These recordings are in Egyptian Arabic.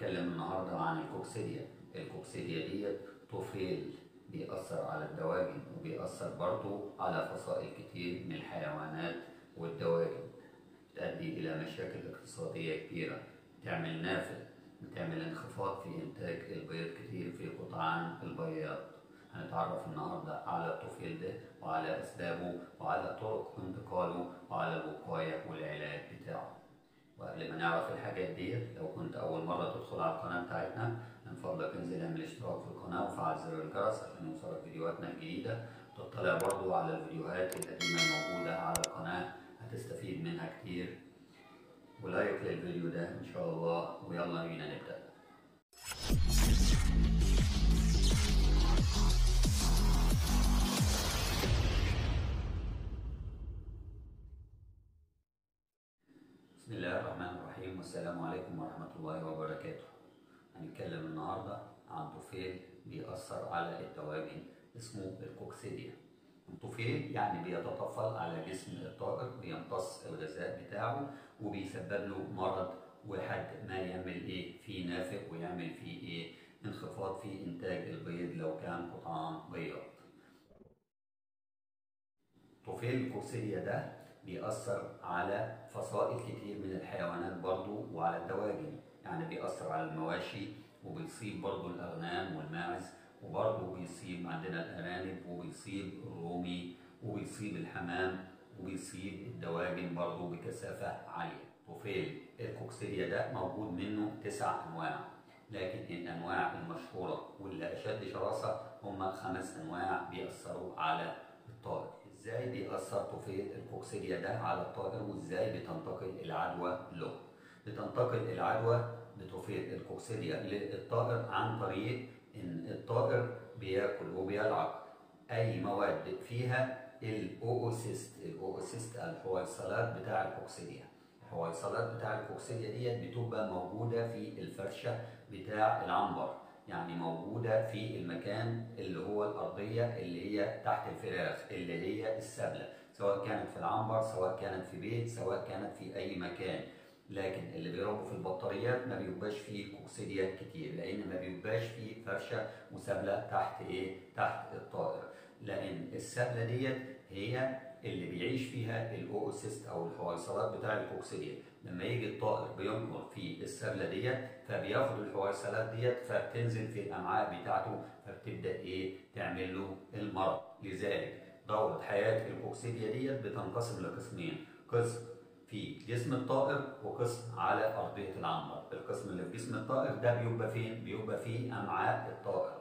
هنتكلم النهارده عن الكوكسيديا الكوكسيديا ديت طفيل بيأثر على الدواجن وبيأثر برضه على فصائل كتير من الحيوانات والدواجن تؤدي إلى مشاكل اقتصادية كبيرة تعمل نافذ بتعمل انخفاض في إنتاج البيض كتير في قطعان البياض هنتعرف النهاردة على الطفيل ده وعلى أسبابه وعلى طرق انتقاله وعلى الوقاية والعلاج بتاعه وقبل ما نعرف الحاجات ديت لو كنت أول مرة تدخل على القناة بتاعتنا من فضلك انزل اعمل اشتراك في القناة وفعل زر الجرس عشان يوصلك فيديوهاتنا الجديدة تطلع برضو على الفيديوهات القديمة الموجودة على القناة هتستفيد منها كتير ولايك للفيديو ده إن شاء الله ويلا بينا نبدأ بسم الله الرحمن الرحيم والسلام عليكم ورحمة الله وبركاته هنتكلم النهاردة عن طفيل بيأثر على الدواجن اسمه الكوكسيديا الطفيل يعني بيتطفل على جسم الطائر بيمتص الغذاء بتاعه وبيسبب له مرض وحد ما يعمل ايه فيه نافق ويعمل فيه ايه انخفاض في انتاج البيض لو كان قطعان بيض طفيل الكوكسيديا ده بيأثر على فصائل كتير من الحيوانات برضو وعلى الدواجن يعني بيأثر على المواشي وبيصيب برضو الأغنام والماعز وبرضو بيصيب عندنا الأرانب وبيصيب الرومي وبيصيب الحمام وبيصيب الدواجن برضو بكثافة عالية طفيل الكوكسيديا ده موجود منه تسع أنواع لكن الأنواع المشهورة واللي أشد شراسة هم خمس أنواع بيأثروا على الطائر ازاي بيأثر طفيل الكوكسيديا ده على الطائر وازاي بتنتقل العدوى له بتنتقل العدوى بطفيل الكوكسيديا للطائر عن طريق ان الطائر بياكل وبيلعق اي مواد فيها الاوسيست الاوسيست الحويصلات بتاع الكوكسيديا الحويصلات بتاع الكوكسيديا ديت بتبقى موجوده في الفرشه بتاع العنبر يعني موجودة في المكان اللي هو الأرضية اللي هي تحت الفراخ اللي هي السبلة سواء كانت في العنبر سواء كانت في بيت سواء كانت في أي مكان لكن اللي بيربوا في البطاريات ما بيبقاش فيه كوكسيديا كتير لأن ما بيبقاش فيه فرشة وسبلة تحت إيه؟ تحت الطائر لأن السبلة ديت هي اللي بيعيش فيها الاوسيست او الحويصلات بتاع الكوكسيديا لما يجي الطائر بينقر في السبله ديت فبياخد الحويصلات ديت فبتنزل في الامعاء بتاعته فبتبدا ايه تعمل له المرض لذلك دوره حياه الكوكسيديا ديت بتنقسم لقسمين قسم في جسم الطائر وقسم على ارضيه العنبر القسم اللي في جسم الطائر ده بيبقى فين بيبقى في امعاء الطائر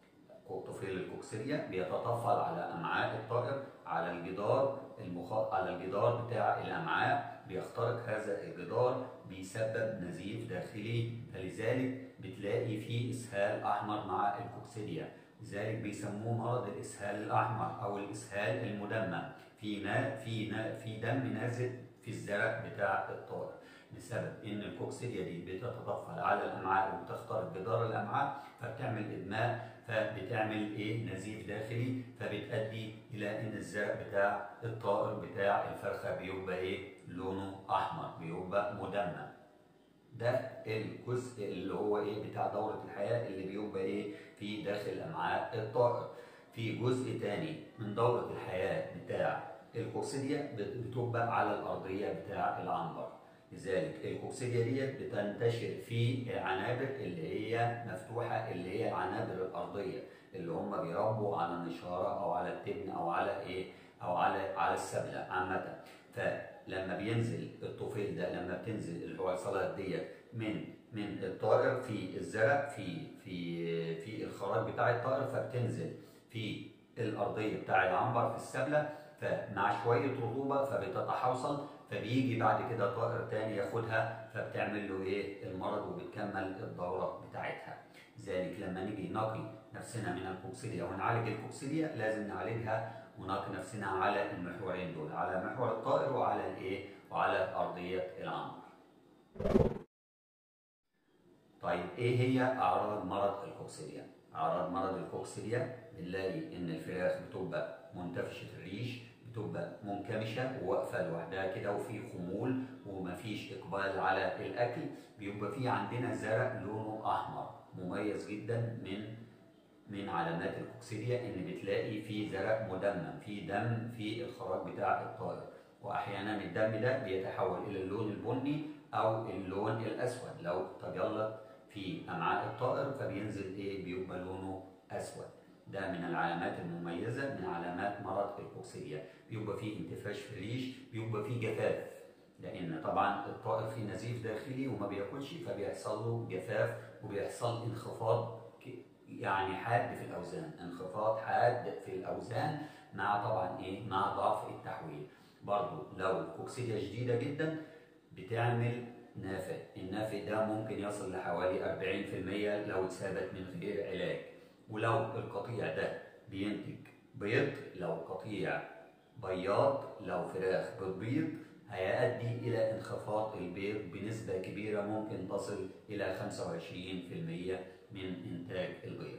طفيل الكوكسيديا بيتطفل على امعاء الطائر على الجدار المخ... على الجدار بتاع الامعاء بيخترق هذا الجدار بيسبب نزيف داخلي فلذلك بتلاقي فيه اسهال احمر مع الكوكسيديا لذلك بيسموه مرض الاسهال الاحمر او الاسهال المدمم في نا... في نا... في دم نازل في الزرق بتاع الطائر بسبب ان الكوكسيديا دي بتتطفل على الامعاء وبتخترق جدار الامعاء فبتعمل ادماء فبتعمل ايه نزيف داخلي فبتؤدي الى ان الزرق بتاع الطائر بتاع الفرخه بيبقى ايه لونه احمر بيبقى مدمم ده الجزء اللي هو ايه بتاع دوره الحياه اللي بيبقى ايه في داخل امعاء الطائر في جزء تاني من دوره الحياه بتاع الكوكسيديا بتبقى على الارضيه بتاع العنبر لذلك الكوكسيديا ديت بتنتشر في العنابر اللي هي مفتوحه اللي هي العنابر الارضيه اللي هم بيربوا على النشاره او على التبن او على ايه او على على السبله عامه فلما بينزل الطفيل ده لما بتنزل الحويصلات ديت من من الطائر في الزرع في في في الخراج بتاع الطائر فبتنزل في الارضيه بتاع العنبر في السبله فمع شويه رطوبه فبتتحوصل فبيجي بعد كده طائر تاني ياخدها فبتعمل له ايه المرض وبتكمل الدوره بتاعتها ذلك لما نيجي نقي نفسنا من الكوكسيديا ونعالج الكوكسيديا لازم نعالجها ونقي نفسنا على المحورين دول على محور الطائر وعلى الايه وعلى ارضيه العنبر طيب ايه هي اعراض مرض الكوكسيديا اعراض مرض الكوكسيديا بنلاقي ان الفراخ بتبقى منتفشه الريش بتبقى منكمشه وواقفه لوحدها كده وفي خمول ومفيش اقبال على الاكل بيبقى في عندنا زرع لونه احمر مميز جدا من من علامات الكوكسيديا ان بتلاقي في زرع مدمم في دم في الخراج بتاع الطائر واحيانا الدم ده بيتحول الى اللون البني او اللون الاسود لو تجلط في امعاء الطائر فبينزل ايه بيبقى لونه اسود ده من العلامات المميزه من علامات مرض الكوكسيديا بيبقى فيه انتفاش في الريش بيبقى فيه جفاف لان طبعا الطائر فيه نزيف داخلي وما بياكلش فبيحصل له جفاف وبيحصل انخفاض يعني حاد في الاوزان انخفاض حاد في الاوزان مع طبعا ايه مع ضعف التحويل برضو لو الكوكسيديا شديده جدا بتعمل نافع النافع ده ممكن يصل لحوالي 40% لو اتثبت من غير علاج ولو القطيع ده بينتج بيض لو قطيع بياض لو فراخ بتبيض هيؤدي إلى انخفاض البيض بنسبة كبيرة ممكن تصل إلى 25% من إنتاج البيض.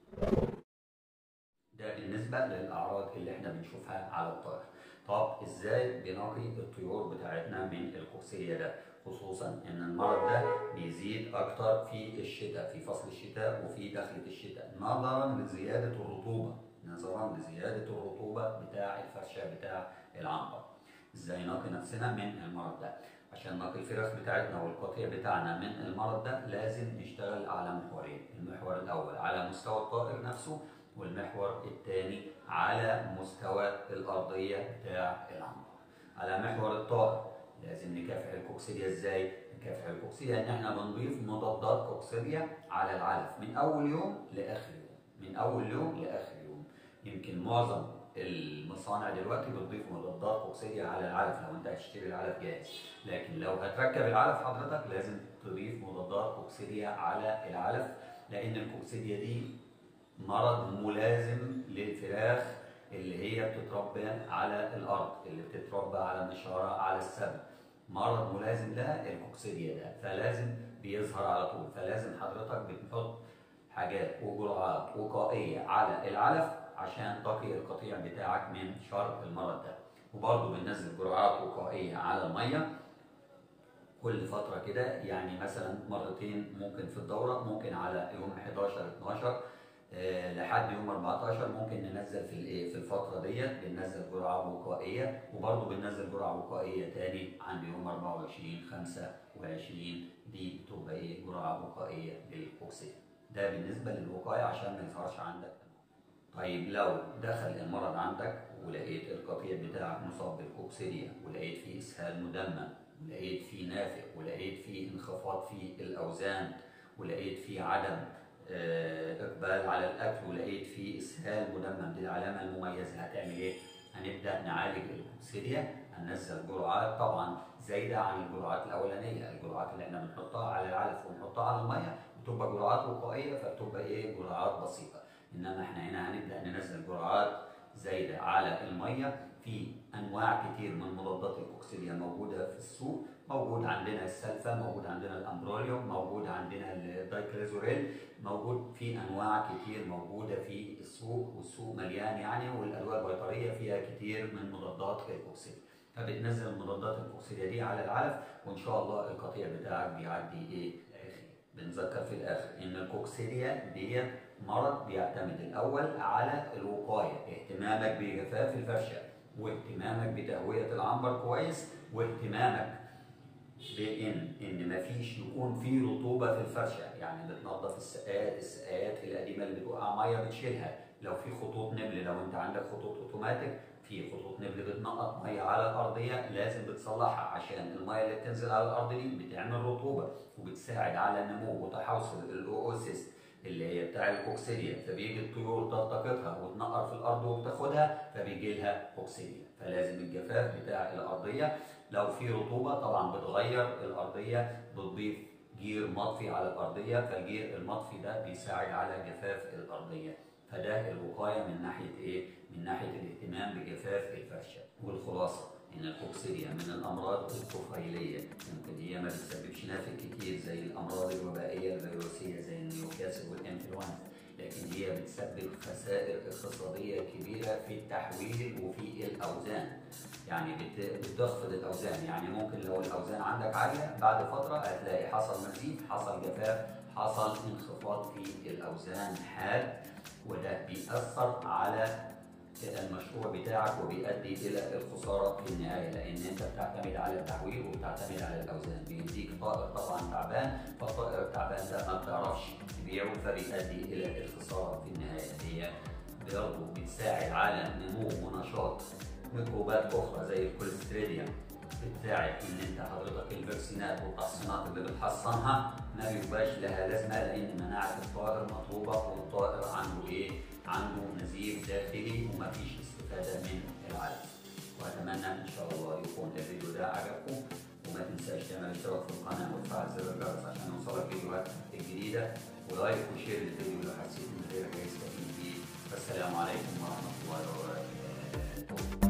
ده بالنسبة للأعراض اللي احنا بنشوفها على الطائر. طب ازاي بنقي الطيور بتاعتنا من الكوكسية ده؟ خصوصا ان المرض ده بيزيد اكتر في الشتاء في فصل الشتاء وفي دخلة الشتاء نظرا لزيادة الرطوبة نظرا لزيادة الرطوبة بتاع الفرشة بتاع العنبر. ازاي نقي نفسنا من المرض ده عشان نقي الفراخ بتاعتنا والقطيع بتاعنا من المرض ده لازم نشتغل على محورين المحور الاول على مستوى الطائر نفسه والمحور الثاني على مستوى الارضيه بتاع العنبر على محور الطائر لازم نكافح الكوكسيديا ازاي نكافح الكوكسيديا ان احنا بنضيف مضادات كوكسيديا على العلف من اول يوم لاخر يوم من اول يوم لاخر يوم يمكن معظم المصانع دلوقتي بتضيف مضادات كوكسيديا على العلف لو انت هتشتري العلف جاهز لكن لو هتركب العلف حضرتك لازم تضيف مضادات كوكسيديا على العلف لان الكوكسيديا دي مرض ملازم للفراخ اللي هي بتتربى على الارض اللي بتتربى على النشاره على السبت مرض ملازم لها الكوكسيديا ده فلازم بيظهر على طول فلازم حضرتك بتحط حاجات وجرعات وقائيه على العلف عشان تقي القطيع بتاعك من شر المرض ده وبرضه بننزل جرعات وقائيه على الميه كل فتره كده يعني مثلا مرتين ممكن في الدوره ممكن على يوم 11 12 أه لحد يوم 14 ممكن ننزل في الايه في الفتره ديت بننزل جرعه وقائيه وبرضه بننزل جرعه وقائيه تاني عند يوم 24 25 دي بتبقى ايه جرعه وقائيه للاكسجين ده بالنسبه للوقايه عشان ما يظهرش عندك طيب لو دخل المرض عندك ولقيت القطيع بتاعك مصاب بالكوكسيديا ولقيت فيه اسهال مدمم ولقيت فيه نافق ولقيت فيه انخفاض في الاوزان ولقيت فيه عدم اقبال على الاكل ولقيت فيه اسهال مدمم دي العلامه المميزه هتعمل ايه؟ هنبدا نعالج الكوكسيديا هننزل جرعات طبعا زايده عن الجرعات الاولانيه الجرعات اللي احنا بنحطها على العلف ونحطها على الميه بتبقى جرعات وقائيه فبتبقى ايه جرعات بسيطه انما احنا هنا هنبدا ننزل جرعات زايده على الميه في انواع كتير من مضادات الكوكسيديا موجوده في السوق موجود عندنا السلفا موجود عندنا الامبروليوم موجود عندنا الدايكليزوريل موجود في انواع كتير موجوده في السوق والسوق مليان يعني والادويه البيطريه فيها كتير من مضادات الكوكسيديا فبتنزل مضادات الكوكسيديا دي على العلف وان شاء الله القطيع بتاعك بيعدي ايه بنذكر في الاخر ان الكوكسيديا ديت مرض بيعتمد الاول على الوقايه اهتمامك بجفاف الفرشه واهتمامك بتهويه العنبر كويس واهتمامك بان ان مفيش يكون في رطوبه في الفرشه يعني بتنظف السقايات السقايات القديمه اللي بتوقع ميه بتشيلها لو في خطوط نبل لو انت عندك خطوط اوتوماتيك في خطوط نبل بتنقط ميه على الارضيه لازم بتصلحها عشان الميه اللي بتنزل على الارض دي بتعمل رطوبه وبتساعد على النمو وتحوصل الاوسيست اللي هي بتاع الكوكسيديا فبيجي الطيور تلتقطها وتنقر في الارض وبتاخدها فبيجي لها كوكسيديا فلازم الجفاف بتاع الارضيه لو في رطوبه طبعا بتغير الارضيه بتضيف جير مطفي على الارضيه فالجير المطفي ده بيساعد على جفاف الارضيه فده الوقايه من ناحيه ايه؟ من ناحيه الاهتمام بجفاف الفرشه والخلاصه ان الكوكسيديا من الامراض الطفيليه يمكن هي ما بتسببش نافق كتير زي الامراض الوبائيه الفيروسيه زي النيوكاسل والانفلونزا لكن ان هي بتسبب خسائر اقتصاديه كبيره في التحويل وفي الاوزان يعني بت- بتخفض الاوزان يعني ممكن لو الاوزان عندك عاليه بعد فتره هتلاقي حصل نزيف حصل جفاف حصل انخفاض في الاوزان حاد وده بيأثر على المشروع بتاعك وبيؤدي الى الخساره في النهايه لان انت بتعتمد على التحويل وبتعتمد على الاوزان بيديك طائر طبعا تعبان فالطائر التعبان ده ما بتعرفش تبيعه فبيؤدي الى الخساره في النهايه هي برضه بتساعد على نمو ونشاط ميكروبات اخرى زي الكوليستريديا بتساعد ان انت حضرتك الفاكسينات والتحصينات اللي بتحصنها ما بيبقاش لها لازمه لان مناعه الطائر مطلوبه والطائر عنده ايه؟ عنده نزيف داخلي ومفيش استفاده من العلف. واتمنى ان شاء الله يكون الفيديو ده عجبكم وما تنساش تعمل اشتراك في القناه وتفعل زر الجرس عشان يوصلك فيديوهات الجديده ولايك وشير للفيديو لو حسيت ان غيرك هيستفيد بيه والسلام عليكم ورحمه الله وبركاته.